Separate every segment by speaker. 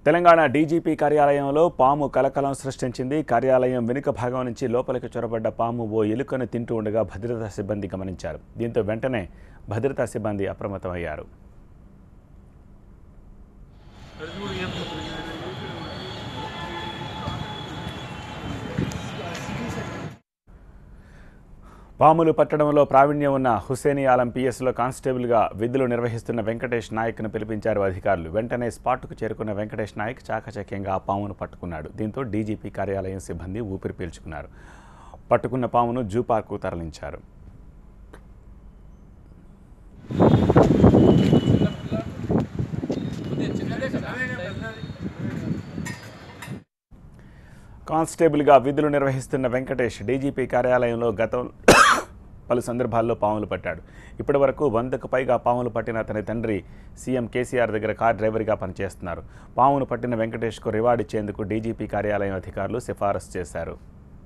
Speaker 1: Telangana DGP కార్యాలయంలో పాము కలకలం సృష్టించింది కార్యాలయం వెనుక భాగం నుంచి లోపలికి చొరబడ్డ పాము ఓ ఎలుకను తింటూ ఉండగా భద్రతా సిబ్బంది గమనించారు దీంతో వెంటనే భద్రతా సిబ్బంది అప్రమత్తమయ్యారు పాములు పట్టడంలో ప్రావీణ్యం ఉన్న హుసేని ఆలం పిఎస్లో కానిస్టేబుల్గా విధులు నిర్వహిస్తున్న వెంకటేష్ నాయక్ను పిలిపించారు అధికారులు వెంటనే స్పాట్కు చేరుకున్న వెంకటేష్ నాయక్ చాకచక్యంగా ఆ పామును పట్టుకున్నాడు దీంతో డీజీపీ కార్యాలయం సిబ్బంది ఊపిరి పీల్చుకున్నారు పట్టుకున్న పామును జూ పార్కు తరలించారు కానిస్టేబుల్గా విధులు నిర్వహిస్తున్న వెంకటేష్ డీజీపీ కార్యాలయంలో గతం పలు సందర్భాల్లో పాములు పట్టాడు ఇప్పటి వరకు వందకు పైగా పాములు పట్టిన అతని తండ్రి సీఎం కేసీఆర్ దగ్గర కార్ డ్రైవర్గా పనిచేస్తున్నారు పామును పట్టిన వెంకటేష్కు రివార్డు ఇచ్చేందుకు డీజీపీ కార్యాలయం అధికారులు సిఫారసు చేశారు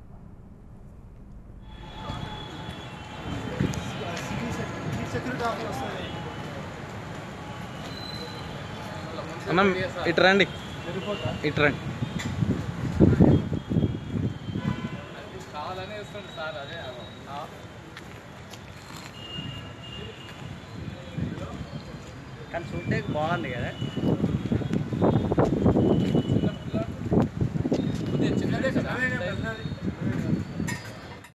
Speaker 2: అన్న ఇటు రండి ఇటు రండి
Speaker 3: కానీ చూడడానికి బాగుంది కదా